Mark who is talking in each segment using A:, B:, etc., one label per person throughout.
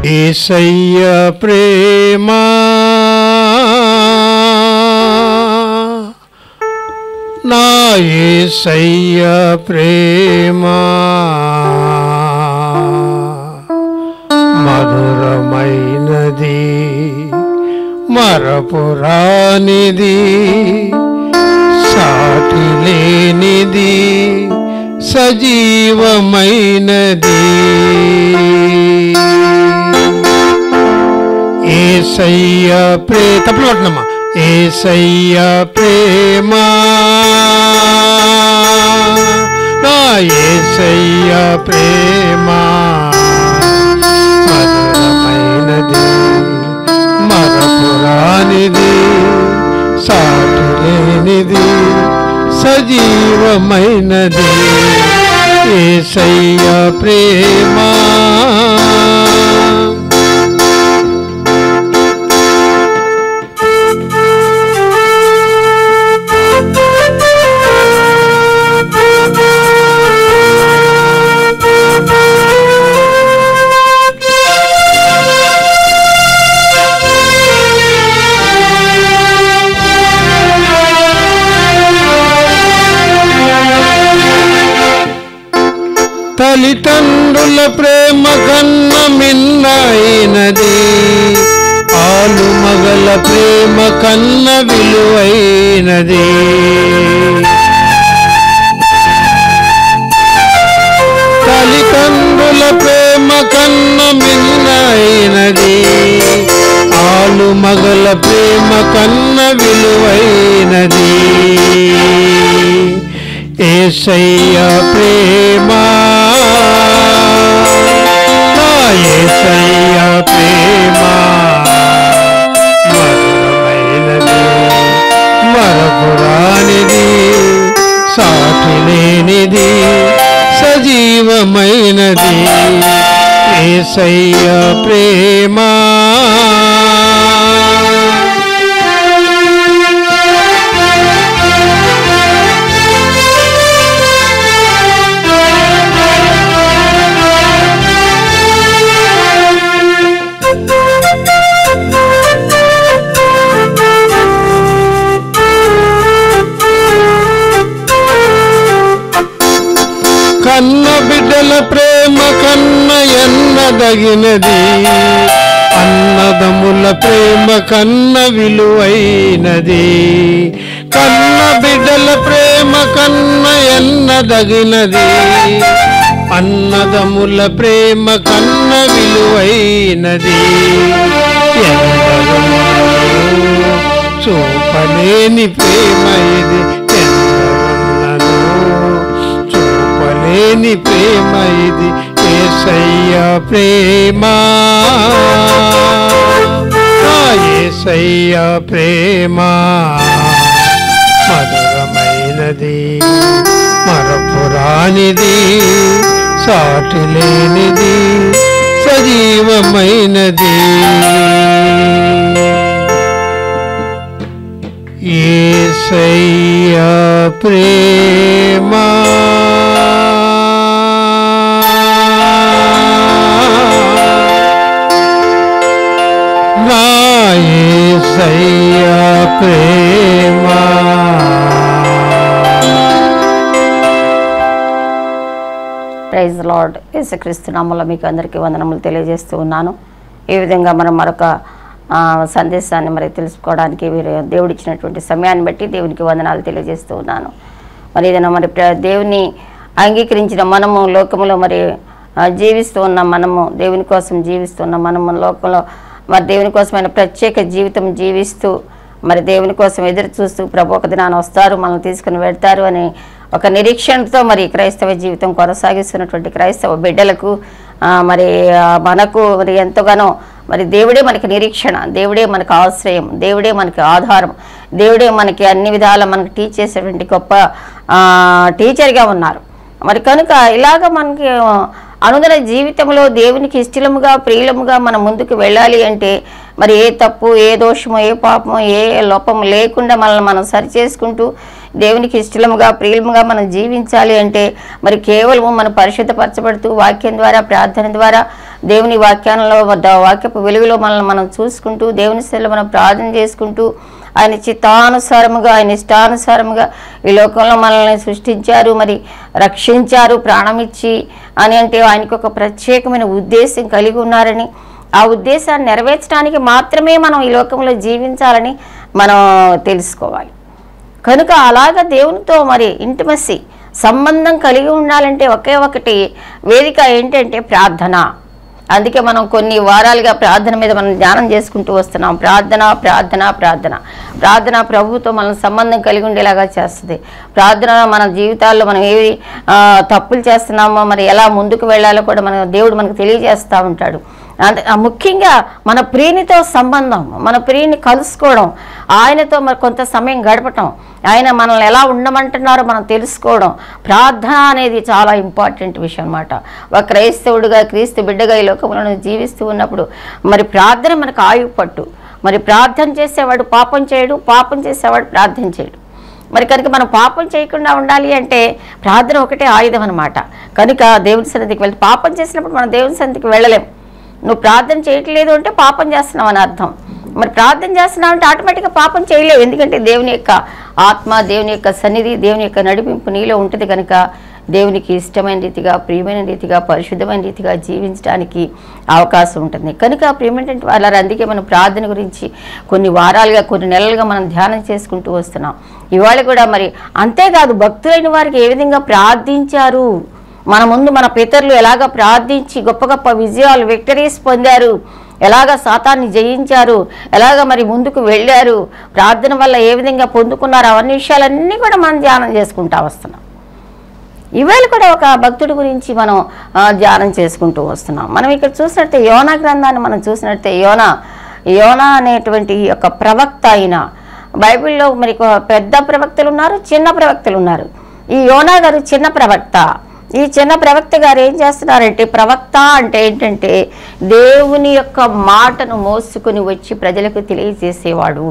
A: ఏసయ్య ప్రేమ నా ఏసయ్య ప్రేమ మధురమైనది మరపురానిది సాటి లేనిది సజీవమైనది ఏసయ్య ప్రే తప్పులు పట్టనమ్మా ఏసయ్య ప్రేమ నా ఏసయ్య ప్రేమ మధురమైనది మరపురానిది సాటి లేనిది సజీవమైనది ఏసయ్య ప్రేమ తల్లిదండ్రుల ప్రేమ కన్న మిన్నైనది ఆలు మగల ప్రేమ కన్న విలువైనది తల్లిదండ్రుల ప్రేమ కన్న మిన్నైనది ఆలు మగల ప్రేమ కన్న విలువైనది ఏసయ్య ప్రేమ నా ఏసయ్య ప్రేమ మధురమైనది మరపురానిది సాటి లేనిది సజీవమైనది ఏసయ్య ప్రేమ కన్న బిడ్డల ప్రేమ కన్న ఎన్నదగినది అన్నదముల ప్రేమ కన్న విలువైనది కన్న బిడ్డల ప్రేమ కన్న ఎన్నదగినది అన్నదముల ప్రేమ కన్న విలువైనది ఎందరో చూపలేని ప్రేమ ఇది ఎందరున్నదో చూపలేని ప్రేమ ఇది ఏసయ్య ప్రేమ ఆ ఏసయ్య ప్రేమ మధురమైనది మరపురానిది సాటి లేనిది సజీవమైనది ఏసయ్య ప్రేమ నా ఏసయ్య ప్రేమ
B: ప్రైజ్ లార్డ్ యేసుక్రీస్తు నామంలో మీకు అందరికీ వందనములు తెలియజేస్తూ ఉన్నాను ఈ విధంగా మనం మరొక ఆ, సందేశాన్ని మరి తెలుసుకోవడానికి వీరు దేవుడిచ్చినటువంటి సమయాన్ని బట్టి దేవునికి వందనాలు తెలియజేస్తూ ఉన్నాను మరి ఏదైనా మరి ప్ర- దేవుని అంగీకరించిన మనము లోకములో మరి ఆ, జీవిస్తూ ఉన్న మనము దేవుని కోసం జీవిస్తున్న మనము లోకంలో మరి దేవుని కోసమైన ప్రత్యేక జీవితం జీవిస్తూ మరి దేవుని కోసం ఎదురు చూస్తూ ప్రభు ఒక దినాన్ని వస్తారు మనల్ని తీసుకుని వెళ్తారు అని ఒక నిరీక్షణతో మరి క్రైస్తవ జీవితం కొనసాగిస్తున్నటువంటి క్రైస్తవ బిడ్డలకు ఆ, మరి ఆ, మనకు మరి ఎంతగానో మరి దేవుడే మనకి నిరీక్షణ దేవుడే మనకు ఆశ్రయం దేవుడే మనకి ఆధారం దేవుడే మనకి అన్ని విధాల మనకి టీచ్ చేసేటువంటి గొప్ప ఆ, టీచర్గా ఉన్నారు మరి కనుక ఇలాగ మనకి ఆ, అనుదిన జీవితంలో దేవునికి ఇష్టలముగా ప్రియులముగా మనం ముందుకు వెళ్ళాలి అంటే మరి ఏ తప్పు ఏ దోషమో ఏ పాపమో ఏ లోపము లేకుండా మనల్ని మనం సరి చేసుకుంటూ దేవునికి ఇష్టలముగా ప్రియులముగా మనం జీవించాలి అంటే మరి కేవలం మనం పరిశుద్ధపరచబడుతూ వాక్యం ద్వారా ప్రార్థన ద్వారా దేవుని వాక్యాలలో ద- వాక్యపు వెలుగులో మనల్ని మనం చూసుకుంటూ దేవుని సెల్లో మనం ప్రార్థన చేసుకుంటూ ఆయన చిత్తానుసారముగా ఆయన ఇష్టానుసారముగా ఈ లోకంలో మనల్ని సృష్టించారు మరి రక్షించారు ప్రాణమిచ్చి అని అంటే ఆయనకు ఒక ప్రత్యేకమైన ఉద్దేశం కలిగి ఉన్నారని ఆ ఉద్దేశాన్ని నెరవేర్చడానికి మాత్రమే మనం ఈ లోకంలో జీవించాలని మనం తెలుసుకోవాలి కనుక అలాగ దేవునితో మరి ఇంటిమసి సంబంధం కలిగి ఉండాలంటే ఒకే ఒకటి వేదిక ఏంటంటే ప్రార్థన అందుకే మనం కొన్ని వారాలుగా ప్రార్థన మీద మనం ధ్యానం చేసుకుంటూ వస్తున్నాం ప్రార్థన ప్రార్థన ప్రార్థన ప్రార్థన ప్రభుతో మనం సంబంధం కలిగి ఉండేలాగా చేస్తుంది ప్రార్థన మన జీవితాల్లో మనం ఏవి ఆ, తప్పులు చేస్తున్నామో మరి ఎలా ముందుకు వెళ్ళాలో కూడా మన దేవుడు మనకు తెలియజేస్తూ ఉంటాడు అంటే ఆ ముఖ్యంగా మన ప్రియునితో సంబంధం మన ప్రియుని కలుసుకోవడం ఆయనతో మరి కొంత సమయం గడపటం ఆయన మనల్ని ఎలా ఉండమంటున్నారో మనం తెలుసుకోవడం ప్రార్థన అనేది చాలా ఇంపార్టెంట్ విషయం అన్నమాట ఒక క్రైస్తవుడిగా క్రీస్తు బిడ్డగా ఈ లోకంలో జీవిస్తూ ఉన్నప్పుడు మరి ప్రార్థన మనకు ఆయువు పట్టు మరి ప్రార్థన చేసేవాడు పాపం చేయడు పాపం చేసేవాడు ప్రార్థన చేయడు మరి కనుక మనం పాపం చేయకుండా ఉండాలి అంటే ప్రార్థన ఒకటే ఆయుధం అనమాట కనుక దేవుని సన్నిధికి వెళ్ళి పాపం చేసినప్పుడు మనం దేవుని సన్నిధికి వెళ్ళలేం నువ్వు ప్రార్థన చేయట్లేదు అంటే పాపం చేస్తున్నావు అని అర్థం మరి ప్రార్థన చేస్తున్నావు అంటే ఆటోమేటిక్గా పాపం చేయలేవు ఎందుకంటే దేవుని యొక్క ఆత్మ దేవుని యొక్క సన్నిధి దేవుని యొక్క నడిపింపు నీలో ఉంటుంది కనుక దేవునికి ఇష్టమైన రీతిగా ప్రియమైన రీతిగా పరిశుద్ధమైన రీతిగా జీవించడానికి అవకాశం ఉంటుంది కనుక ప్రియమైనటువంటి వాళ్ళ అందుకే మనం ప్రార్థన గురించి కొన్ని వారాలుగా కొన్ని నెలలుగా మనం ధ్యానం చేసుకుంటూ వస్తున్నాం ఇవాళ కూడా మరి అంతేకాదు భక్తులైన వారికి ఏ విధంగా ప్రార్థించారు మన ముందు మన పితరులు ఎలాగ ప్రార్థించి గొప్ప గొప్ప విజయాలు విక్టరీస్ పొందారు ఎలాగ శాతాన్ని జయించారు ఎలాగ మరి ముందుకు వెళ్ళారు ప్రార్థన వల్ల ఏ విధంగా పొందుకున్నారు అవన్నీ విషయాలన్నీ కూడా మనం ధ్యానం చేసుకుంటా వస్తున్నాం ఇవాళ కూడా ఒక భక్తుడి గురించి మనం ఆ, ధ్యానం చేసుకుంటూ వస్తున్నాం మనం ఇక్కడ చూసినట్టే యోనా గ్రంథాన్ని మనం చూసినట్టే యోనా యోనా అనేటువంటి ఒక ప్రవక్త అయిన బైబిల్లో మరి ఒక పెద్ద ప్రవక్తలు ఉన్నారు చిన్న ప్రవక్తలు ఉన్నారు ఈ యోనా గారు చిన్న ప్రవక్త ఈ చిన్న ప్రవక్త గారు ఏం చేస్తున్నారంటే ప్రవక్త అంటే ఏంటంటే దేవుని యొక్క మాటను మోసుకుని వచ్చి ప్రజలకు తెలియజేసేవాడు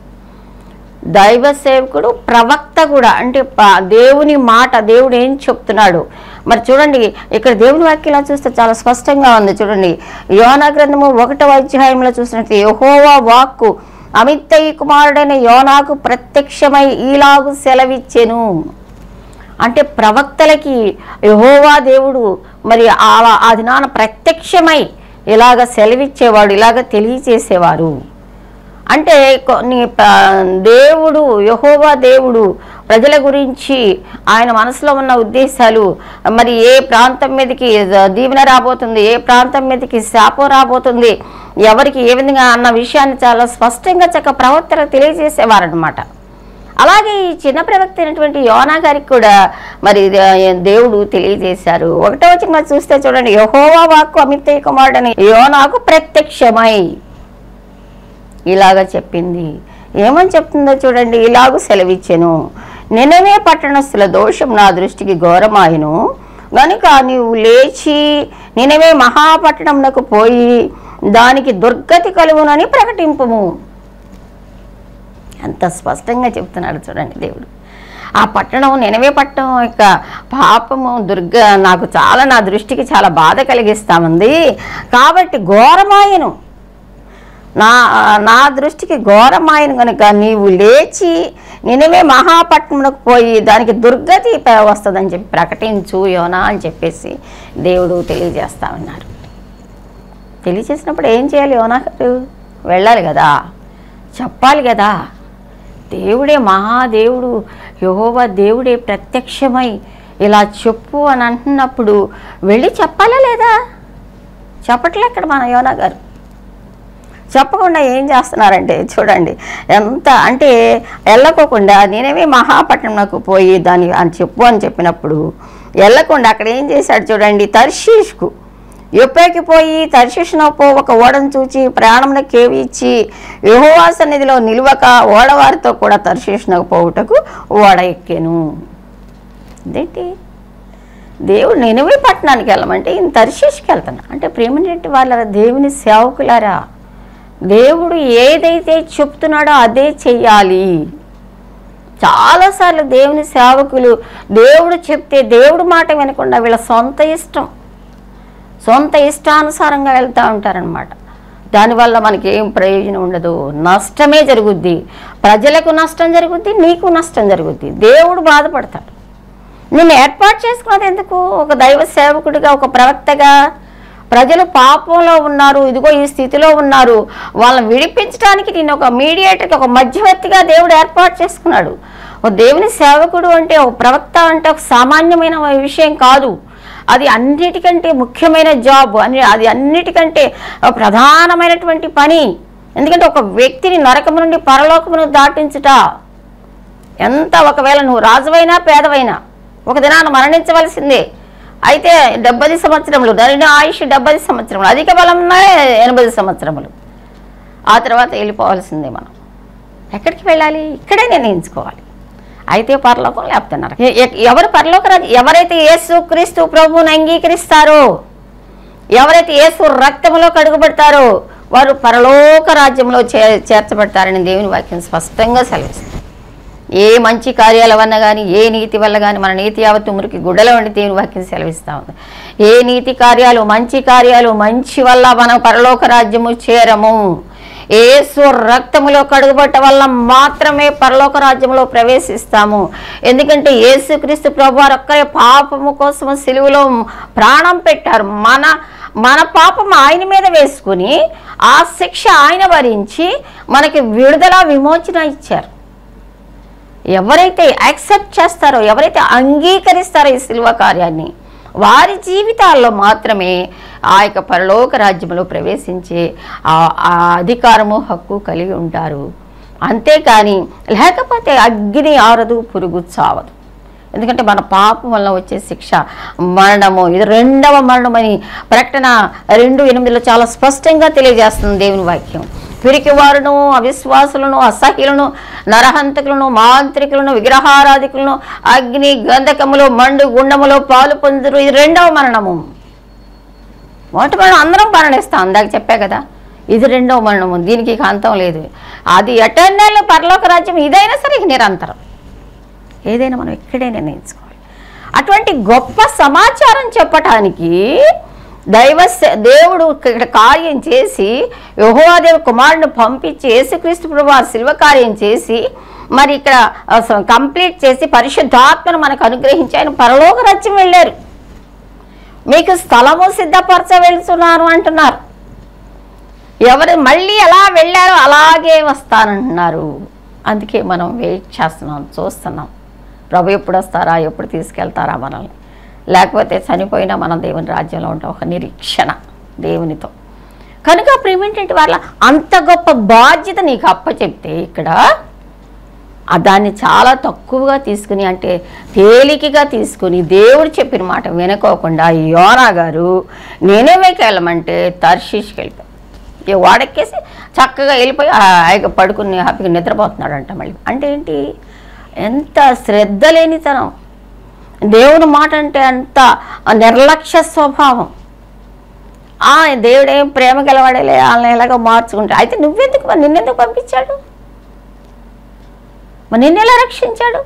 B: దైవ సేవకుడు ప్రవక్త కూడా అంటే ప- దేవుని మాట దేవుడు ఏం చెప్తున్నాడు మరి చూడండి ఇక్కడ దేవుని వాక్యంలో చూస్తే చాలా స్పష్టంగా ఉంది చూడండి యోనా గ్రంథము ఒకటవ అధ్యాయంలో చూసినట్టు యహోవా వాక్కు అమిత్తయ్య కుమారుడైన యోనాకు ప్రత్యక్షమై ఈలాగు సెలవిచ్చెను అంటే ప్రవక్తలకి యహోవా దేవుడు మరి ఆ ఆ దినాన ప్రత్యక్షమై ఇలాగ సెలవిచ్చేవాడు ఇలాగ తెలియచేసేవారు అంటే కొన్ని ప- దేవుడు యహోవా దేవుడు ప్రజల గురించి ఆయన మనసులో ఉన్న ఉద్దేశాలు మరి ఏ ప్రాంతం మీదకి దీవెన రాబోతుంది ఏ ప్రాంతం మీదకి శాపం రాబోతుంది ఎవరికి ఏ విధంగా అన్న విషయాన్ని చాలా స్పష్టంగా చక్క ప్రవర్తన తెలియజేసేవారనమాట అలాగే ఈ చిన్న ప్రవక్త అయినటువంటి యోనా గారికి కూడా మరి దే- దేవుడు తెలియజేశారు ఒకటో వచ్చిన మరి చూస్తే చూడండి యహోవా వాక్కు అమితయ్య కుమారుడని యోనాకు ప్రత్యక్షమై ఇలాగ చెప్పింది ఏమని చెప్తుందో చూడండి ఇలాగూ సెలవిచ్చెను నినవే పట్టణస్థుల దోషం నా దృష్టికి ఘోరమాయను గనుక నీవు లేచి నినవే మహాపట్టణంనకు పోయి దానికి దుర్గతి కలుగునని ప్రకటింపుము ఎంత స్పష్టంగా చెప్తున్నాడు చూడండి దేవుడు ఆ పట్టణం నినవే పట్టణం యొక్క పాపము దుర్గ నాకు చాలా నా దృష్టికి చాలా బాధ కలిగిస్తా ఉంది కాబట్టి ఘోరమాయను నా నా దృష్టికి ఘోరమైన కనుక నీవు లేచి నినవే మహాపట్నంలోకి పోయి దానికి దుర్గతి ప- వస్తుందని చెప్పి ప్రకటించు యోనా అని చెప్పేసి దేవుడు తెలియజేస్తా ఉన్నారు తెలియజేసినప్పుడు ఏం చేయాలి యోనా గారు వెళ్ళాలి కదా చెప్పాలి కదా దేవుడే మహాదేవుడు యహోవా దేవుడే ప్రత్యక్షమై ఇలా చెప్పు అని అంటున్నప్పుడు వెళ్ళి చెప్పాలా లేదా చెప్పట్లే ఇక్కడ మన యోనా గారు చెప్పకుండా ఏం చేస్తున్నారంటే చూడండి ఎంత అంటే వెళ్ళకోకుండా నేనేమి మహాపట్నంకు పోయి దాన్ని అని చెప్పు అని చెప్పినప్పుడు వెళ్ళకుండా అక్కడ ఏం చేశాడు చూడండి తర్షీష్కు ఎప్పటికి పోయి తర్షిష్ను పో ఒక ఓడను చూచి ప్రయాణంలో కేవి ఇచ్చి యహోవా సన్నిధిలో నిలువక ఓడవారితో కూడా తర్షిష్నకు పోవుటకు ఓడ ఎక్కాను ఇదేంటి దేవుడు నినవే పట్టణానికి వెళ్ళమంటే ఈయన తర్షీష్కి వెళ్తున్నా అంటే ప్రేమనేటి వాళ్ళ దేవుని సేవకులారా దేవుడు ఏదైతే చెప్తున్నాడో అదే చెయ్యాలి చాలాసార్లు దేవుని సేవకులు దేవుడు చెప్తే దేవుడు మాట వినకుండా వీళ్ళ సొంత ఇష్టం సొంత ఇష్టానుసారంగా వెళ్తూ ఉంటారనమాట దానివల్ల మనకి ఏం ప్రయోజనం ఉండదు నష్టమే జరుగుద్ది ప్రజలకు నష్టం జరుగుద్ది నీకు నష్టం జరుగుద్ది దేవుడు బాధపడతాడు నిన్ను ఏర్పాటు చేసుకున్నది ఎందుకు ఒక దైవ సేవకుడిగా ఒక ప్రవక్తగా ప్రజలు పాపంలో ఉన్నారు ఇదిగో ఈ స్థితిలో ఉన్నారు వాళ్ళని విడిపించడానికి నేను ఒక మీడియేటర్కి ఒక మధ్యవర్తిగా దేవుడు ఏర్పాటు చేసుకున్నాడు ఒక దేవుని సేవకుడు అంటే ఒక ప్రవక్త అంటే ఒక సామాన్యమైన విషయం కాదు అది అన్నిటికంటే ముఖ్యమైన జాబ్ అని అది అన్నిటికంటే ప్రధానమైనటువంటి పని ఎందుకంటే ఒక వ్యక్తిని నరకము నుండి పరలోకమును దాటించుట ఎంత ఒకవేళ నువ్వు రాజువైనా పేదవైనా ఒక దినాన్ని మరణించవలసిందే అయితే డెబ్బై సంవత్సరములు దాని ఆయుష్ డెబ్బై సంవత్సరములు అధిక బలం ఎనభై సంవత్సరములు ఆ తర్వాత వెళ్ళిపోవాల్సిందే మనం ఎక్కడికి వెళ్ళాలి ఇక్కడే నిర్ణయించుకోవాలి అయితే పరలోకం లేకపోతే నరకం. ఎ- ఎ- ఎవరు పరలోక రాజ్యం ఎవరైతే యేసు క్రీస్తు ప్రభువుని అంగీకరిస్తారో ఎవరైతే యేసు రక్తంలో కడుగుబడతారో వారు పరలోక రాజ్యంలో చే చేర్చబడతారని దేవుని వాక్యం స్పష్టంగా సెలవిస్తుంది ఏ మంచి కార్యాల వల్ల కానీ ఏ నీతి వల్ల కానీ మన నీతి యావత్తు మురికి గుడ్డలో ఉండి దేవుని వాక్యం సెలవిస్తూ ఉంది ఏ నీతి కార్యాలు మంచి కార్యాలు మంచి వల్ల మనం పరలోక రాజ్యము చేరము ఏసు రక్తములో కడుగుబట్ట వల్ల మాత్రమే పరలోక రాజ్యంలో ప్రవేశిస్తాము ఎందుకంటే యేసుక్రీస్తు ప్రభు వారు ఒక్కరే పాపము కోసం సిలువలో ప్రాణం పెట్టారు మన మన పాపం ఆయన మీద వేసుకుని ఆ శిక్ష ఆయన భరించి మనకి విడుదల విమోచన ఇచ్చారు ఎవరైతే యాక్సెప్ట్ చేస్తారో ఎవరైతే అంగీకరిస్తారో ఈ శిల్వ కార్యాన్ని వారి జీవితాల్లో మాత్రమే ఆ యొక్క పరలోక రాజ్యంలో ప్రవేశించే ఆ ఆ అధికారము హక్కు కలిగి ఉంటారు అంతేకాని లేకపోతే అగ్ని ఆరదు పురుగు చావదు ఎందుకంటే మన పాపం వల్ల వచ్చే శిక్ష మరణము ఇది రెండవ మరణమని ప్రకటన రెండు ఎనిమిదిలో చాలా స్పష్టంగా తెలియజేస్తుంది దేవుని వాక్యం పిరికివారును అవిశ్వాసులను అసహ్యులను నరహంతకులను మాంత్రికులను విగ్రహారాధికులను అగ్ని గంధకములో మండు గుండములో పాలు పొందురు ఇది రెండవ మరణము మొదటి మరణం అందరం మరణిస్తాం అందాక చెప్పా కదా ఇది రెండవ మరణము దీనికి ఇక అంతం లేదు అది ఎటర్నల్ పరలోక రాజ్యం ఇదైనా సరే ఇక నిరంతరం ఏదైనా మనం ఇక్కడే నిర్ణయించుకోవాలి అటువంటి గొప్ప సమాచారం చెప్పటానికి దైవ సే- దేవుడు ఇక్కడ కార్యం చేసి యహోవాదేవి కుమారుని పంపించి యేసుక్రీస్తు ప్రభు ఆ శిల్వ కార్యం చేసి మరి ఇక్కడ ఆ, స- కంప్లీట్ చేసి పరిశుద్ధాత్మను మనకు అనుగ్రహించి ఆయన పరలోక రాజ్యం వెళ్ళారు మీకు స్థలము సిద్ధపరచ వెళ్తున్నారు అంటున్నారు ఎవరు మళ్ళీ ఎలా వెళ్ళారో అలాగే వస్తానంటున్నారు అందుకే మనం వెయిట్ చేస్తున్నాం చూస్తున్నాం ప్రభు ఎప్పుడు వస్తారా ఎప్పుడు తీసుకెళ్తారా మనల్ని లేకపోతే చనిపోయినా మనం దేవుని రాజ్యంలో ఉంటాం ఒక నిరీక్షణ దేవునితో కనుక ప్రేమేంటంటే వాళ్ళ అంత గొప్ప బాధ్యత నీకు అప్పచెప్తే ఇక్కడ ఆ దాన్ని చాలా తక్కువగా తీసుకుని అంటే తేలికగా తీసుకుని దేవుడు చెప్పిన మాట వినుకోకుండా యోనా గారు నేనేమేకి వెళ్ళమంటే తర్షీష్కి వెళ్ళిపోయి ఇక వాడెక్కేసి చక్కగా వెళ్ళిపోయి ఆ ఆయన పడుకుని హ్యాపీగా నిద్రపోతున్నాడంట మళ్ళీ అంటే ఏంటి ఎంత శ్రద్ధ లేనితనం దేవుని మాట అంటే అంత నిర్లక్ష్య స్వభావం ఆ దేవుడేం ప్రేమ గలవాడేలే వాళ్ళని ఎలాగో మార్చుకుంటా అయితే నువ్వెందుకు మరి నిన్నెందుకు పంపించాడు మరి నిన్నెలా రక్షించాడు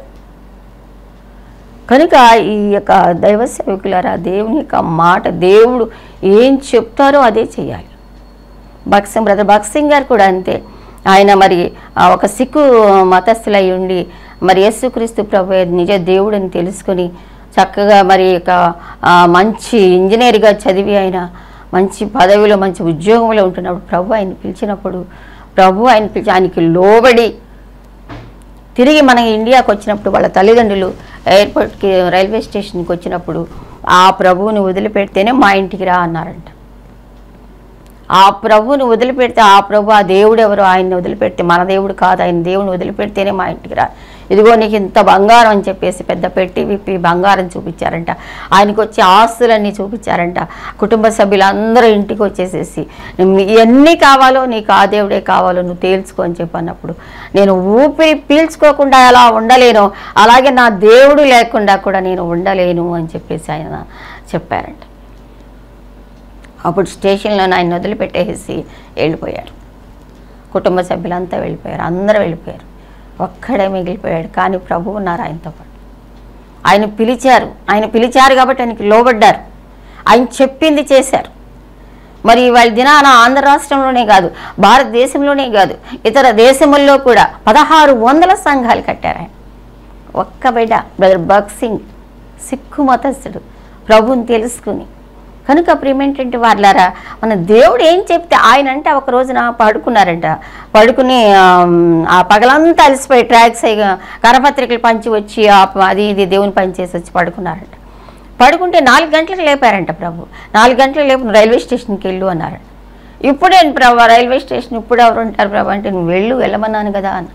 B: కనుక ఈ యొక్క దైవ సేవకులారా దేవుని యొక్క మాట దేవుడు ఏం చెప్తారో అదే చేయాలి భక్సింగ్ బ్రదర్ భక్సింగ్ గారు కూడా అంతే ఆయన మరి ఆ ఒక సిక్కు మతస్థులై ఉండి మరి యేసుక్రీస్తు ప్రభు నిజ దేవుడని తెలుసుకొని చక్కగా మరి ఒక ఆ, మంచి ఇంజనీర్గా చదివి ఆయన మంచి పదవిలో మంచి ఉద్యోగంలో ఉంటున్నప్పుడు ప్రభు ఆయన పిలిచినప్పుడు ప్రభు ఆయన పిలిచి ఆయనకి లోబడి తిరిగి మన ఇండియాకి వచ్చినప్పుడు వాళ్ళ తల్లిదండ్రులు ఎయిర్పోర్ట్కి రైల్వే స్టేషన్కి వచ్చినప్పుడు ఆ ప్రభువుని వదిలిపెడితేనే మా ఇంటికి రా అన్నారంట ఆ ప్రభువుని వదిలిపెడితే ఆ ప్రభు ఆ దేవుడు ఎవరు ఆయన్ని వదిలిపెడితే మన దేవుడు కాదు ఆయన దేవుని వదిలిపెడితేనే మా ఇంటికి రా ఇదిగో నీకు ఇంత బంగారం అని చెప్పేసి పెద్ద పెట్టి విప్పి బంగారం చూపించారంట ఆయనకు వచ్చే ఆస్తులన్నీ చూపించారంట కుటుంబ సభ్యులందరూ ఇంటికి వచ్చేసేసి "మీ- ఎన్ని కావాలో నీకు ఆ దేవుడే కావాలో నువ్వు తేల్చుకో అని చెప్పి అన్నప్పుడు నేను ఊపిరి పీల్చుకోకుండా ఎలా ఉండలేను అలాగే నా దేవుడు లేకుండా కూడా నేను ఉండలేను అని చెప్పేసి ఆయన చెప్పారంట అప్పుడు స్టేషన్లో ఆయన వదిలిపెట్టేసి వెళ్ళిపోయారు కుటుంబ సభ్యులంతా వెళ్ళిపోయారు అందరూ వెళ్ళిపోయారు ఒక్కడే మిగిలిపోయాడు కానీ ప్రభు ఉన్నారు ఆయనతో పాటు ఆయన పిలిచారు ఆయన పిలిచారు కాబట్టి ఆయనకి లోబడ్డారు ఆయన చెప్పింది చేశారు మరి వాళ్ళ దినాన ఆంధ్ర రాష్ట్రంలోనే కాదు భారతదేశంలోనే కాదు ఇతర దేశముల్లో కూడా పదహారు వందల సంఘాలు కట్టారు ఆయన ఒక్క బిడ్డ బ్రదర్ భగత్ సింగ్ సిక్కు మతస్థుడు ప్రభుని తెలుసుకుని కనుక ప్రియమేంటంటే వాళ్ళారా మన దేవుడు ఏం చెప్తే ఆయన అంటే ఒక రోజున పడుకున్నారంట పడుకుని ఆమ్, ఆ పగలంతా అలసిపోయి ట్రాక్స్ అయ్యి కరపత్రికలు పంచి వచ్చి ఆ ప- అది ఇది దేవుని పని చేసి వచ్చి పడుకున్నారంట పడుకుంటే నాలుగు గంటలకు లేపారంట ప్రభు నాలుగు గంటలకు లేపు రైల్వే స్టేషన్కి వెళ్ళు అన్నారంట ఇప్పుడేంటి ప్రభు రైల్వే స్టేషన్ ఇప్పుడు ఎవరు ఉంటారు ప్రభు అంటే నువ్వు వెళ్ళు వెళ్ళమన్నాను కదా అన్న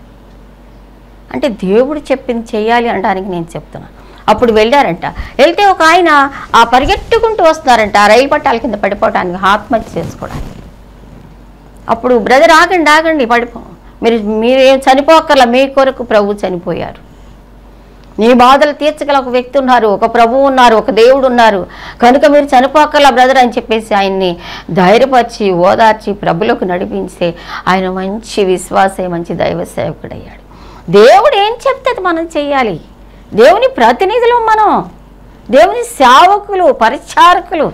B: అంటే దేవుడు చెప్పింది చేయాలి అనడానికి నేను చెప్తున్నాను అప్పుడు వెళ్ళారంట వెళ్తే ఒక ఆయన ఆ పరిగెట్టుకుంటూ వస్తున్నారంట ఆ రైలు పట్టాల కింద పడిపోవటానికి ఆత్మహత్య చేసుకోవడానికి అప్పుడు బ్రదర్ ఆగండి ఆగండి పడిపో మీరు మీరేం చనిపోకర్లా మీ కొరకు ప్రభు చనిపోయారు నీ బాధలు తీర్చగల ఒక వ్యక్తి ఉన్నారు ఒక ప్రభువు ఉన్నారు ఒక దేవుడు ఉన్నారు కనుక మీరు చనిపోకర్లా బ్రదర్ అని చెప్పేసి ఆయన్ని ధైర్యపరిచి ఓదార్చి ప్రభులకు నడిపిస్తే ఆయన మంచి విశ్వాసే మంచి దైవ సేవకుడయ్యాడు దేవుడు ఏం చెప్తే అది మనం చెయ్యాలి దేవుని ప్రతినిధులు మనం దేవుని సేవకులు పరిచారకులు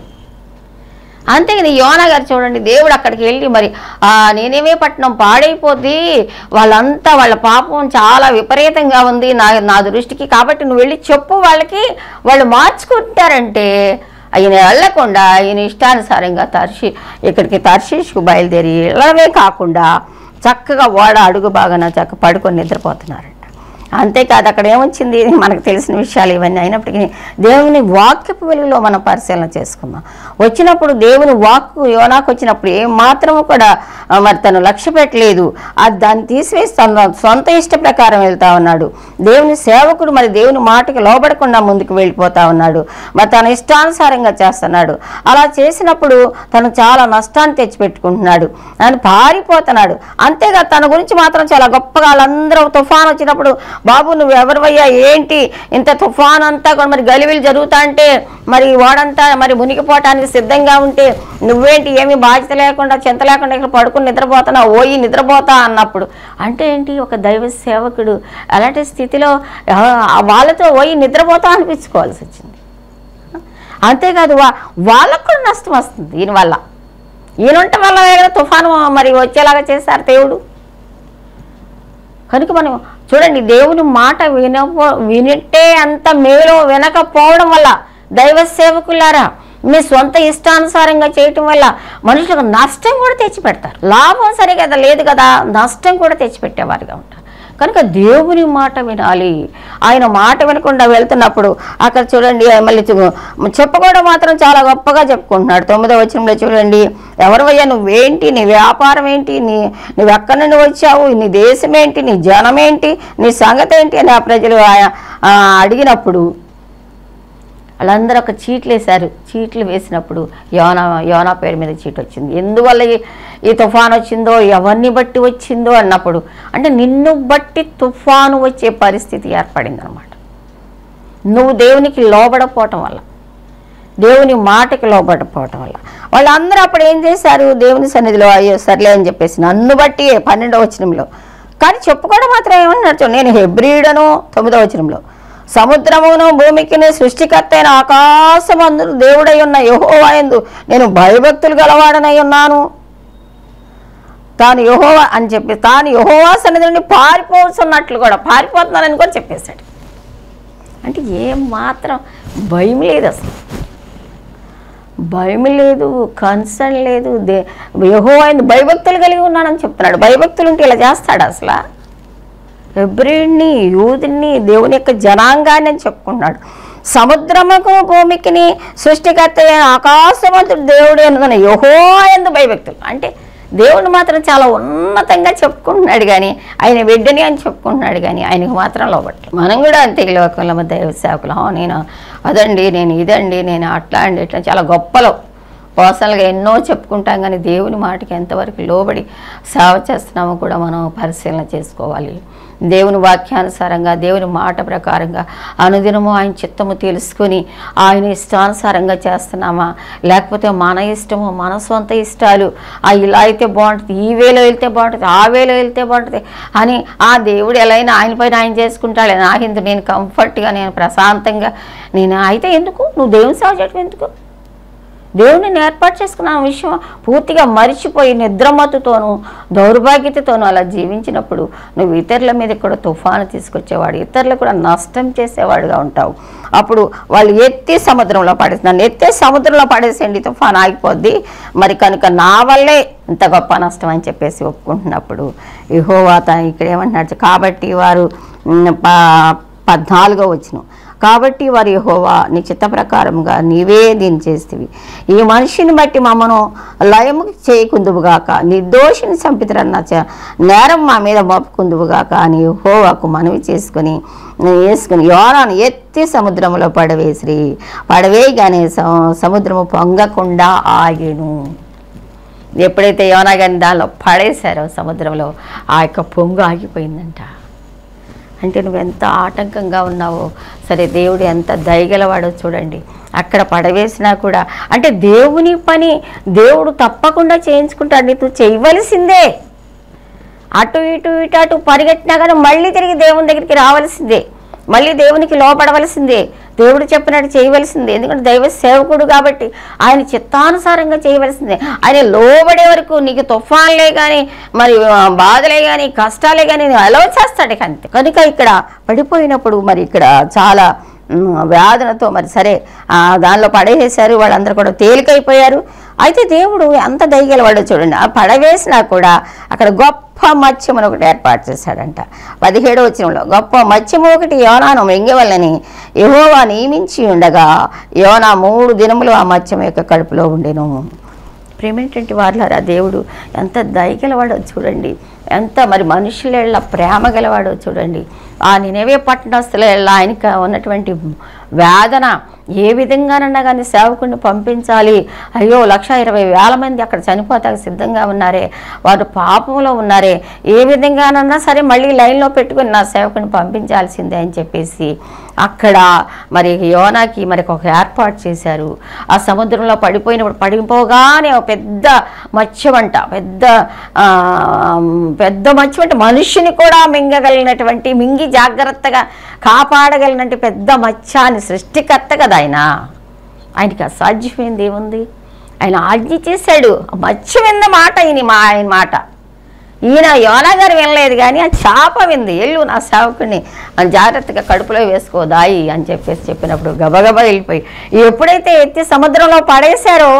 B: అంతే కదా యోనా గారు చూడండి దేవుడు అక్కడికి వెళ్ళి మరి ఆ నేనేమే పట్టణం పాడైపోద్ది వాళ్ళంతా వాళ్ళ పాపం చాలా విపరీతంగా ఉంది నా నా దృష్టికి కాబట్టి నువ్వు వెళ్ళి చెప్పు వాళ్ళకి వాళ్ళు మార్చుకుంటారంటే ఆయన వెళ్ళకుండా ఆయన ఇష్టానుసారంగా తర్షి ఇక్కడికి తర్షీష్కు బయలుదేరి వెళ్ళడమే కాకుండా చక్కగా ఓడ అడుగు బాగాన చక్క పడుకొని నిద్రపోతున్నారంట అంతేకాదు అక్కడ ఏమొచ్చింది మనకు తెలిసిన విషయాలు ఇవన్నీ అయినప్పటికీ దేవుని వాక్యపు వెలుగులో మనం పరిశీలన చేసుకుందాం వచ్చినప్పుడు దేవుని వాక్కు యోనాకు వచ్చినప్పుడు ఏం మాత్రము కూడా ఆ, మరి తను లక్ష్య పెట్టలేదు అది దాన్ని తీసివేసి తన సొంత ఇష్ట ప్రకారం వెళ్తా ఉన్నాడు దేవుని సేవకుడు మరి దేవుని మాటకి లోబడకుండా ముందుకు వెళ్ళిపోతా ఉన్నాడు మరి తన ఇష్టానుసారంగా చేస్తున్నాడు అలా చేసినప్పుడు తను చాలా నష్టాన్ని తెచ్చిపెట్టుకుంటున్నాడు ఆయన పారిపోతున్నాడు అంతేగా తన గురించి మాత్రం చాలా గొప్పగా వాళ్ళందరూ తుఫాన్ వచ్చినప్పుడు బాబు నువ్వు ఎవరివయ్యా ఏంటి ఇంత తుఫాన్ అంతా కూడా మరి గలివిలు జరుగుతా అంటే మరి వాడంతా మరి మునిగిపోవటానికి సిద్ధంగా ఉంటే నువ్వేంటి ఏమీ బాధ్యత లేకుండా చింత లేకుండా ఇక్కడ పడుకుని నిద్రపోతున్నావు ఓయి నిద్రపోతా అన్నప్పుడు అంటే ఏంటి ఒక దైవ సేవకుడు అలాంటి స్థితిలో ఆ వాళ్ళతో ఓయి నిద్రపోతా అనిపించుకోవాల్సి వచ్చింది అంతేకాదు వా వాళ్ళకు కూడా నష్టం వస్తుంది దీనివల్ల ఈయనుంట వల్ల కదా తుఫాను మరి వచ్చేలాగా చేశారు దేవుడు కనుక మనం చూడండి దేవుని మాట వినపో వినిటే అంత మేలు వినకపోవడం వల్ల దైవ సేవకులారా మీ సొంత ఇష్టానుసారంగా చేయటం వల్ల మనుషులకు నష్టం కూడా తెచ్చిపెడతారు లాభం సరే కదా లేదు కదా నష్టం కూడా తెచ్చిపెట్టేవారుగా ఉంటారు కనుక దేవుని మాట వినాలి ఆయన మాట వినకుండా వెళ్తున్నప్పుడు అక్కడ చూడండి మళ్ళీ చూ- చెప్పుకోవడం మాత్రం చాలా గొప్పగా చెప్పుకుంటున్నాడు తొమ్మిదో వచనంలో చూడండి ఎవరివయ్యా నువ్వేంటి నీ వ్యాపారం ఏంటి నీ నువ్వు ఎక్కడి నుండి వచ్చావు నీ దేశం ఏంటి నీ జనం ఏంటి నీ సంగతి ఏంటి అని ఆ ప్రజలు ఆ- ఆ అడిగినప్పుడు వాళ్ళందరూ ఒక చీట్లు వేశారు చీట్లు వేసినప్పుడు యోనా యోనా పేరు మీద చీట్ వచ్చింది ఎందువల్ల ఈ- ఈ తుఫాను వచ్చిందో ఎవరిని బట్టి వచ్చిందో అన్నప్పుడు అంటే నిన్ను బట్టి తుఫాను వచ్చే పరిస్థితి ఏర్పడింది అనమాట నువ్వు దేవునికి లోబడపోవటం వల్ల దేవుని మాటకి లోబడపోవటం వల్ల వాళ్ళందరూ అప్పుడు ఏం చేశారు దేవుని సన్నిధిలో అయ్యో సర్లే అని చెప్పేసి నన్ను బట్టి పన్నెండవ వచనంలో కానీ చెప్పుకోవడం మాత్రం ఏమన్నారు చూడు, నేను హెబ్రిడను తొమ్మిదవ వచనంలో సముద్రమును భూమికి సృష్టికర్త అయిన ఆకాశమందు దేవుడై ఉన్న యహోవాయందు నేను భయభక్తులు గలవాడనై ఉన్నాను తాను యహోవా అని చెప్పి తాను యహోవా సన్నిధి నుండి పారిపోతున్నట్లు కూడా పారిపోతున్నానని కూడా చెప్పేశాడు అంటే ఏం మాత్రం భయం లేదు అసలు భయం లేదు కన్సర్న్ లేదు దే యహో ఆయన భయభక్తులు కలిగి ఉన్నాడని చెప్తున్నాడు భయభక్తులు ఉంటే ఇలా చేస్తాడు అసలు హెబ్రిడ్ని యూదుని దేవుని యొక్క జనాంగాన్ని అని చెప్పుకున్నాడు సముద్రముకు భూమికిని సృష్టికర్త అయిన ఆకాశవంతుడు దేవుడు అనుకున్న యహో ఎందు భయభక్తులు అంటే దేవుడు మాత్రం చాలా ఉన్నతంగా చెప్పుకుంటున్నాడు కానీ ఆయన బిడ్డని అని చెప్పుకుంటున్నాడు కానీ ఆయనకు మాత్రం లోబట్టు మనం కూడా అంతే లోకంలో దైవ సేవకులు "ఆ, నేను అదండి నేను ఇదండి నేను అట్లా అండి ఇట్లా చాలా గొప్పలో పర్సనల్గా ఎన్నో చెప్పుకుంటాం కానీ దేవుని మాటకి ఎంతవరకు లోబడి సేవ చేస్తున్నామో కూడా మనం పరిశీలన చేసుకోవాలి దేవుని వాక్యానుసారంగా దేవుని మాట ప్రకారంగా అనుదినము ఆయన చిత్తము తెలుసుకొని ఆయన ఇష్టానుసారంగా చేస్తున్నామా లేకపోతే మన ఇష్టము మన సొంత ఇష్టాలు ఆ ఇలా అయితే బాగుంటుంది ఈ వేలో వెళ్తే బాగుంటుంది ఆ వేలో వెళ్తే బాగుంటుంది అని ఆ దేవుడు ఎలా అయినా ఆయన పైన ఆయన చేసుకుంటాడు నాకెందుకు నేను కంఫర్ట్గా నేను ప్రశాంతంగా నేను అయితే ఎందుకు నువ్వు దేవుని సేవ చేయటం ఎందుకు దేవుడిని ఏర్పాటు చేసుకున్న విషయం పూర్తిగా మరిచిపోయి నిద్రమత్తుతోనూ దౌర్భాగ్యతతోనూ అలా జీవించినప్పుడు నువ్వు ఇతరుల మీద కూడా తుఫాను తీసుకొచ్చేవాడు ఇతరులకు కూడా నష్టం చేసేవాడుగా ఉంటావు అప్పుడు వాళ్ళు ఎత్తి సముద్రంలో పడేసి నన్ను ఎత్తే సముద్రంలో పడేసేయండి తుఫాను ఆగిపోద్ది మరి కనుక నా వల్లే ఇంత గొప్ప నష్టం అని చెప్పేసి ఒప్పుకుంటున్నప్పుడు యెహోవా తా ఇక్కడ ఏమంటున్నాడు కాబట్టి వారు ఉమ్, ప- పద్నాలుగో వచ్చిన కాబట్టి వారి యెహోవా నీ చిత్త ప్రకారముగా నీవే దీన్ని చేస్తేవి ఈ మనిషిని బట్టి మమ్మను లయము చేయకుందువుగాక నిర్దోషిని చంపితరన్న చ- నేరం మా మీద మోపుకుందువుగాక అని యెహోవాకు మనవి చేసుకుని వేసుకుని యోనాను ఎత్తి సముద్రంలో పడవేసిరి పడవేయగానే స- సముద్రము పొంగకుండా ఆగెను ఎప్పుడైతే యోనా గారిని దానిలో పడేశారో సముద్రంలో ఆ యొక్క పొంగు ఆగిపోయిందంట అంటే నువ్వు ఎంత ఆటంకంగా ఉన్నావో సరే దేవుడు ఎంత దయగలవాడో చూడండి అక్కడ పడవేసినా కూడా అంటే దేవుని పని దేవుడు తప్పకుండా చేయించుకుంటాడు నువ్వు చేయవలసిందే అటు ఇటు ఇటు అటు పరిగెట్టినా కానీ మళ్ళీ తిరిగి దేవుని దగ్గరికి రావాల్సిందే మళ్ళీ దేవునికి లోపడవలసిందే దేవుడు చెప్పినట్టు చేయవలసిందే ఎందుకంటే దైవ సేవకుడు కాబట్టి ఆయన చిత్తానుసారంగా చేయవలసిందే ఆయన లోబడే వరకు నీకు తుఫాన్లే కానీ మరి ఆ, బాధలే కానీ కష్టాలే కానీ అలవ చేస్తాడు ఇక అంతే కనుక ఇక్కడ పడిపోయినప్పుడు మరి ఇక్కడ చాలా ఉమ్, వేదనతో మరి సరే ఆ, దానిలో పడేసేశారు వాళ్ళందరూ కూడా తేలికైపోయారు అయితే దేవుడు ఎంత దయగలవాడో చూడండి ఆ పడవేసినా కూడా అక్కడ గొప్ప మత్స్యమును ఒకటి ఏర్పాటు చేశాడంట పదిహేడో వచనంలో గొప్ప మత్స్యము ఒకటి యోనాను మింగవల్లని యెహోవా నియమించి ఉండగా యోనా మూడు దినములు ఆ మత్స్యం యొక్క కడుపులో ఉండెను ప్రేమేంటంటే వాళ్ళారా దేవుడు ఎంత దయగలవాడో చూడండి ఎంత మరి మనుషుల ప్రేమ గలవాడో చూడండి ఆ నినవే పట్టణస్తుల ఆయనకి ఉన్నటువంటి వేదన ఏ విధంగానన్నా కానీ సేవకుడిని పంపించాలి అయ్యో లక్ష ఇరవై వేల మంది అక్కడ చనిపోతాక సిద్ధంగా ఉన్నారే వారు పాపంలో ఉన్నారే ఏ విధంగానన్నా సరే మళ్ళీ లైన్లో పెట్టుకుని నా సేవకుని పంపించాల్సిందే అని చెప్పేసి అక్కడ మరి యోనాకి మరి ఒక ఏర్పాటు చేశారు ఆ సముద్రంలో పడిపోయినప్పుడు పడిపోగానే ఒక పెద్ద మత్స్యం అంట పెద్ద ఆ, పెద్ద మత్స్యం అంటే మనిషిని కూడా మింగగలిగినటువంటి మింగి జాగ్రత్తగా కాపాడగలిగినటువంటి పెద్ద మత్స్యాన్ని సృష్టికర్త కదా ఆయన ఆయనకి అసాధ్యమైంది ఏముంది ఆయన ఆజ్ఞ చేశాడు ఆ మత్స్యం విన్న మాట ఈయన మా ఆయన మాట ఈయన యోనా గారు వినలేదు కానీ ఆ చేప వింది ఎల్లు నా సేవకుడిని అని జాగ్రత్తగా కడుపులో వేసుకో దాయి అని చెప్పేసి చెప్పినప్పుడు గబగబా వెళ్ళిపోయి ఎప్పుడైతే ఎత్తి సముద్రంలో పడేశారో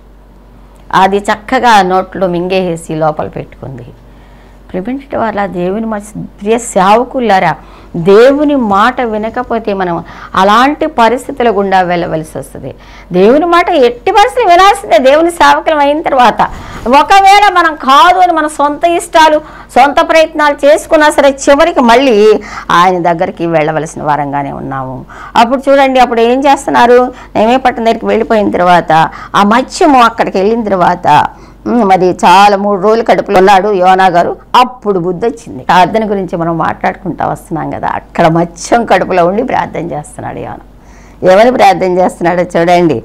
B: అది చక్కగా నోట్లో మింగేసి లోపల పెట్టుకుంది ప్రివెంట్ వాళ్ళ దేవుని మా ప్రియ సేవకులారా దేవుని మాట వినకపోతే మనం అలాంటి పరిస్థితుల గుండా వెళ్ళవలసి వస్తుంది దేవుని మాట ఎట్టి పరిస్థితులు వినాల్సిందే దేవుని సేవకులం అయిన తర్వాత ఒకవేళ మనం కాదు అని మన సొంత ఇష్టాలు సొంత ప్రయత్నాలు చేసుకున్నా సరే చివరికి మళ్ళీ ఆయన దగ్గరికి వెళ్ళవలసిన వారంగానే ఉన్నాము అప్పుడు చూడండి అప్పుడు ఏం చేస్తున్నారు నేమే పట్టణ దగ్గరికి వెళ్ళిపోయిన తర్వాత ఆ మత్స్యము అక్కడికి వెళ్ళిన తర్వాత ఉమ్, మరి చాలా మూడు రోజులు కడుపులో ఉన్నాడు యోనా గారు అప్పుడు బుద్ధి వచ్చింది ప్రార్థన గురించి మనం మాట్లాడుకుంటా వస్తున్నాం కదా అక్కడ మత్స్యం కడుపులో ఉండి ప్రార్థన చేస్తున్నాడు యోన ఏమని ప్రార్థన చేస్తున్నాడో చూడండి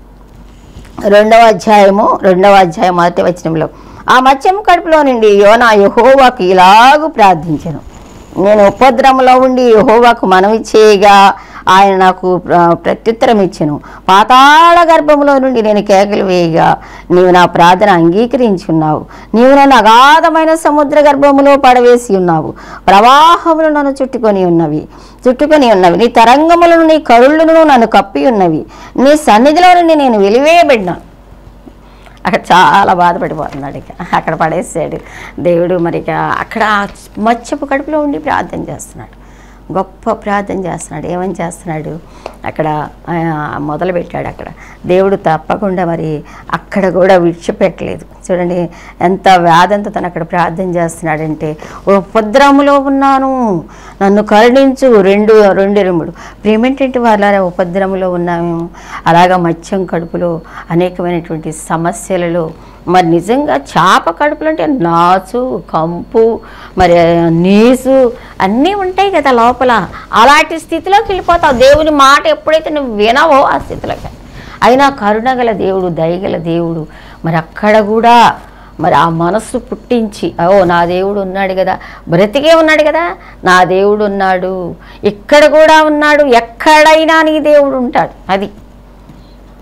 B: రెండవ అధ్యాయము రెండవ అధ్యాయం మొదటి వచనంలో ఆ మత్స్యం కడుపులో నుండి యోనా యహోవాకు ఇలాగూ ప్రార్థించను నేను ఉపద్రవంలో ఉండి యహోవాకు మనవి చేయగా ఆయన నాకు ప్ర- ప్రత్యుత్తరం ఇచ్చెను పాతాళ గర్భంలో నుండి నేను కేకలు వేయగా నీవు నా ప్రార్థన అంగీకరించి ఉన్నావు నీవు నన్ను అగాధమైన సముద్ర గర్భములో పడవేసి ఉన్నావు ప్రవాహములు నన్ను చుట్టుకొని ఉన్నవి చుట్టుకొని ఉన్నవి నీ తరంగములను నీ కరుళ్ళను నన్ను కప్పి ఉన్నవి నీ సన్నిధిలో నుండి నేను వెలివేయబడినాను అక్కడ చాలా బాధపడిపోతున్నాడు ఇక అక్కడ పడేసాడు దేవుడు మరి ఇక అక్కడ ఆ మత్స్యపు కడుపులో ఉండి ప్రార్థన చేస్తున్నాడు గొప్ప ప్రార్థన చేస్తున్నాడు ఏమని చేస్తున్నాడు అక్కడ ఆ, మొదలుపెట్టాడు అక్కడ దేవుడు తప్పకుండా మరి అక్కడ కూడా విడిచిపెట్టలేదు చూడండి ఎంత వేదంతో తను అక్కడ ప్రార్థన చేస్తున్నాడంటే ఓ ఉపద్రవములో ఉన్నాను నన్ను కరుణించు రెండు రెండు రెండుడు ప్రేమేంటంటే వాళ్ళ ఉపద్రవములో ఉన్నామేమో అలాగా మత్స్యం కడుపులో అనేకమైనటువంటి సమస్యలలో మరి నిజంగా చేప కడుపులు అంటే నాచు కంపు మరి నీసు అన్నీ ఉంటాయి కదా లోపల అలాంటి స్థితిలోకి వెళ్ళిపోతావు దేవుని మాట ఎప్పుడైతే నువ్వు వినవో ఆ స్థితిలోకి అయినా కరుణగల దేవుడు దయగల దేవుడు మరి అక్కడ కూడా మరి ఆ మనస్సు పుట్టించి ఓ నా దేవుడు ఉన్నాడు కదా బ్రతికే ఉన్నాడు కదా నా దేవుడు ఉన్నాడు ఇక్కడ కూడా ఉన్నాడు ఎక్కడైనా నీ దేవుడు ఉంటాడు అది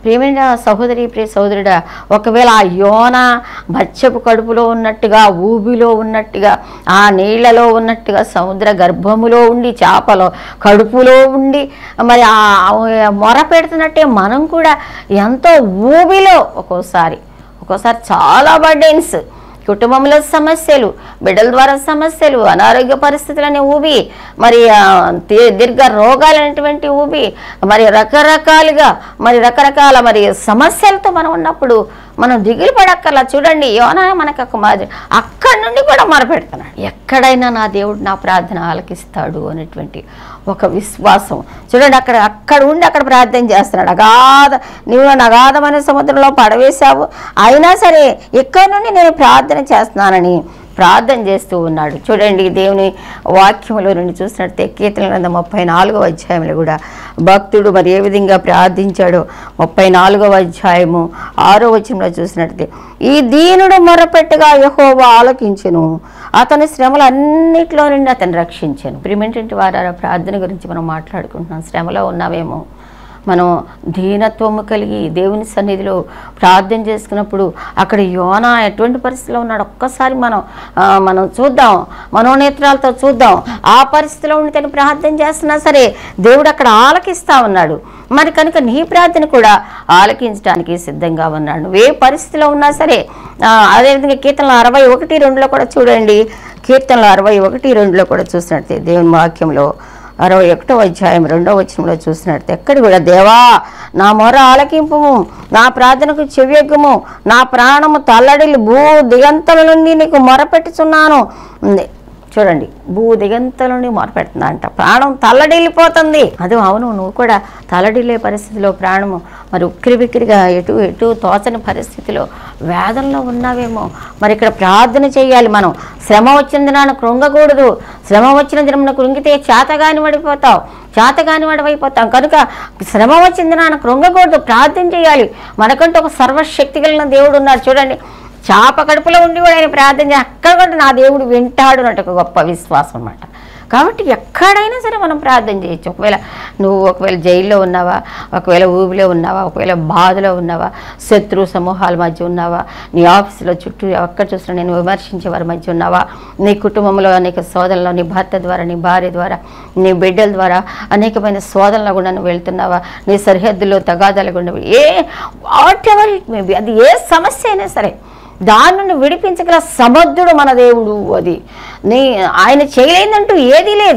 B: ప్రియమైన సహోదరి ప్రియ సహోదరుడా ఒకవేళ ఆ యోన మత్స్యపు కడుపులో ఉన్నట్టుగా ఊబిలో ఉన్నట్టుగా ఆ నీళ్లలో ఉన్నట్టుగా సముద్ర గర్భములో ఉండి చేపలో కడుపులో ఉండి మరి ఆ మొర పెడుతున్నట్టే మనం కూడా ఎంతో ఊబిలో ఒక్కోసారి ఒక్కోసారి చాలా బర్డెన్స్ కుటుంబంలో సమస్యలు బిడ్డల ద్వారా సమస్యలు అనారోగ్య పరిస్థితులని ఊబి మరి ఆ, దీ- దీర్ఘ రోగాలైనటువంటి ఊబి మరి రకరకాలుగా మరి రకరకాల మరి సమస్యలతో మనం ఉన్నప్పుడు మనం దిగులు పడక్కర్లా చూడండి యోనా మనకు ఒక మాదిరి అక్కడి నుండి కూడా మొరపెడుతున్నాడు ఎక్కడైనా నా దేవుడు నా ప్రార్థన ఆలకిస్తాడు అనేటువంటి ఒక విశ్వాసం చూడండి అక్కడ అక్కడ ఉండి అక్కడ ప్రార్థన చేస్తున్నాడు అగాధ నీవు నన్ను అగాధమైన సముద్రంలో పడవేశావు అయినా సరే ఇక్కడ నుండి నేను ప్రార్థన చేస్తున్నానని ప్రార్థన చేస్తూ ఉన్నాడు చూడండి దేవుని వాక్యములో నుండి చూసినట్టే కీర్తన గ్రంథం ముప్పై నాలుగవ అధ్యాయంలో కూడా భక్తుడు మరి ఏ విధంగా ప్రార్థించాడో ముప్పై నాలుగవ అధ్యాయము ఆరో వచనంలో చూసినట్టే ఈ దీనుడు మొరపెట్టగా యెహోవా ఆలకించెను అతని శ్రమలు అన్నిటిలో నుండి అతను రక్షించాను ప్రిమెంటెంట్ వారా ప్రార్థన గురించి మనం మాట్లాడుకుంటున్నాం శ్రమలో ఉన్నావేమో మనం దీనత్వము కలిగి దేవుని సన్నిధిలో ప్రార్థన చేసుకున్నప్పుడు అక్కడ యోన ఎటువంటి పరిస్థితిలో ఉన్నాడు ఒక్కసారి మనం ఆ, మనం చూద్దాం మనోనేత్రాలతో చూద్దాం ఆ పరిస్థితిలో ఉండి తను ప్రార్థన చేస్తున్నా సరే దేవుడు అక్కడ ఆలకిస్తా ఉన్నాడు మరి కనుక నీ ప్రార్థన కూడా ఆలకించడానికి సిద్ధంగా ఉన్నాడు నువ్వు ఏ పరిస్థితిలో ఉన్నా సరే ఆ, అదేవిధంగా కీర్తనలు అరవై ఒకటి రెండులో కూడా చూడండి కీర్తనలు అరవై ఒకటి రెండులో కూడా చూసినట్టే దేవుని వాక్యంలో అరవై ఒకటో అధ్యాయం రెండో వచనంలో చూసినట్టు ఎక్కడ కూడా దేవా నా మొర ఆలకింపు నా ప్రార్థనకు చెవియగ్గుము నా ప్రాణము తల్లడిల్లి భూ దిగంతల నుండి నీకు మొరపెట్టుచున్నాను ఉంది. చూడండి భూ దిగంతల నుండి మొరపెడుతున్నా అంట ప్రాణం తల్లడిల్లిపోతుంది అది అవును నువ్వు కూడా తల్లడిల్లే పరిస్థితిలో ప్రాణము మరి ఉక్కిరి బిక్కిరిగా ఎటు ఎటు తోచని పరిస్థితిలో వేదనలో ఉన్నావేమో మరి ఇక్కడ ప్రార్థన చేయాలి మనం శ్రమ వచ్చిన దినాన కృంగకూడదు శ్రమ వచ్చిన దినమున కృంగితే చేతగాని పడిపోతావు చేతగాని వాడిపోతాం కనుక శ్రమ వచ్చిన దినాన కృంగకూడదు ప్రార్థన చేయాలి మనకంటూ ఒక సర్వశక్తి కలిగిన దేవుడు ఉన్నాడు చూడండి చాప కడుపులో ఉండి కూడా ఆయన ప్రార్థన చేసి అక్కడ కూడా నా దేవుడు వింటాడు అన్నట్టు ఒక గొప్ప విశ్వాసం అన్నమాట కాబట్టి ఎక్కడైనా సరే మనం ప్రార్థన చేయొచ్చు ఒకవేళ నువ్వు ఒకవేళ జైల్లో ఉన్నావా ఒకవేళ ఊబిలో ఉన్నావా ఒకవేళ బాధలో ఉన్నావా శత్రు సమూహాల మధ్య ఉన్నావా నీ ఆఫీసులో చుట్టూ ఎక్కడ చూసినా నేను విమర్శించే వారి మధ్య ఉన్నావా నీ కుటుంబంలో అనేక శోధనలో నీ భర్త ద్వారా నీ భార్య ద్వారా నీ బిడ్డల ద్వారా అనేకమైన శోధనలో కూడా నువ్వు వెళ్తున్నావా నీ సరిహద్దులో తగాదాలు గుండా ఏ వాట్ ఎవర్ ఇట్ మేబీ అది ఏ సమస్య అయినా సరే దాని నుండి విడిపించగల సమర్థుడు మన దేవుడు అది నీ ఆయన చేయలేదంటూ ఏదీ లేదు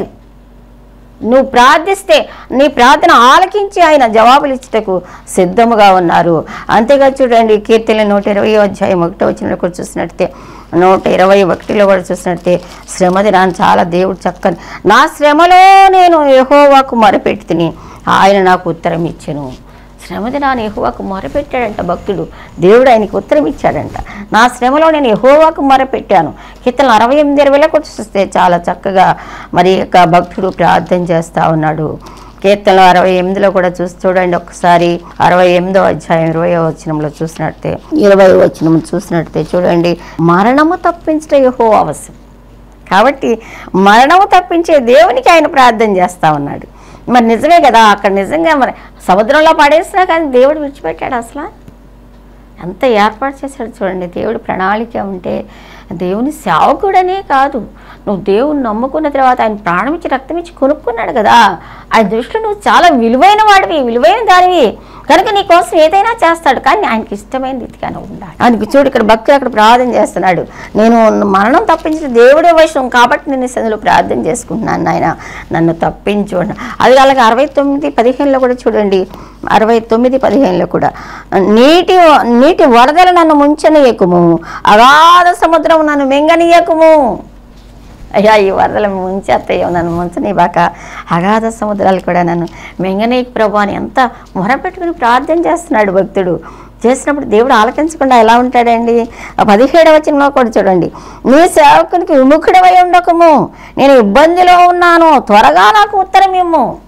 B: నువ్వు ప్రార్థిస్తే నీ ప్రార్థన ఆలకించి ఆయన జవాబులు ఇచ్చుటకు సిద్ధముగా ఉన్నారు అంతేగా చూడండి కీర్తన నూట ఇరవై అధ్యాయం ఒకటో వచ్చిన కూడా చూసినట్టే నూట ఇరవై ఒకటిలో కూడా చూసినట్టే శ్రమ దినాన్ని చాలా దేవుడు చక్కని నా శ్రమలో నేను యెహోవాకు మొరపెట్టుకుని ఆయన నాకు ఉత్తరం ఇచ్చెను శ్రమదినాన్ని యెహోవాకు మొరపెట్టాడంట భక్తుడు దేవుడు ఆయనకి ఉత్తరం ఇచ్చాడంట నా శ్రమలో నేను యెహోవాకు మొరపెట్టాను కీర్తన అరవై ఎనిమిది ఇరవైలో కూడా చూస్తే చాలా చక్కగా మరి యొక్క భక్తుడు ప్రార్థన చేస్తా ఉన్నాడు కీర్తనలు అరవై ఎనిమిదిలో కూడా చూసి చూడండి ఒకసారి అరవై ఎనిమిదో అధ్యాయం ఇరవై వచనంలో చూసినట్టే ఇరవై వచనం చూసినట్టే చూడండి మరణము తప్పించట యహో అవశ్యం కాబట్టి మరణము తప్పించే దేవునికి ఆయన ప్రార్థన చేస్తా ఉన్నాడు మరి నిజమే కదా అక్కడ నిజంగా మరి సముద్రంలో పడేసినా కానీ దేవుడు విడిచిపెట్టాడు అసలు ఎంత ఏర్పాటు చేశాడు చూడండి దేవుడి ప్రణాళిక ఉంటే దేవుని సేవకుడనే కాదు నువ్వు దేవుని నమ్ముకున్న తర్వాత ఆయన ప్రాణం ఇచ్చి రక్తం ఇచ్చి కొనుక్కున్నాడు కదా ఆయన దృష్టిలో నువ్వు చాలా విలువైన వాడివి విలువైన దానివి కనుక నీ కోసం ఏదైనా చేస్తాడు కానీ ఆయనకి ఇష్టమైన రీతిగా నువ్వు ఉండాలి ఆయనకి చూడు ఇక్కడ భక్తుడు అక్కడ ప్రార్థన చేస్తున్నాడు నేను మరణం తప్పించిన దేవుడే వశం కాబట్టి నేను సందులో ప్రార్థన చేసుకుంటున్నాను నాయన నన్ను తప్పించు అన్న. అది అలాగే అరవై తొమ్మిది పదిహేనులో కూడా చూడండి అరవై తొమ్మిది పదిహేనులో కూడా నీటి నీటి వరదలు నన్ను ముంచనీయకుము అగాధ సముద్రం నన్ను మెంగనీయకుము అయ్యా ఈ వరదలు ముంచేస్తాయో నన్ను ముంచనివ్వక అగాధ సముద్రాలు కూడా నన్ను మెంగనీయకు ప్రభు అని ఎంత మొరపెట్టుకుని ప్రార్థన చేస్తున్నాడు భక్తుడు చేసినప్పుడు దేవుడు ఆలకించకుండా ఎలా ఉంటాడండి ఆ పదిహేడవ వచనంలో కూడా చూడండి నీ సేవకునికి విముఖుడవై ఉండకము నేను ఇబ్బందిలో ఉన్నాను త్వరగా నాకు ఉత్తరం ఇమ్ము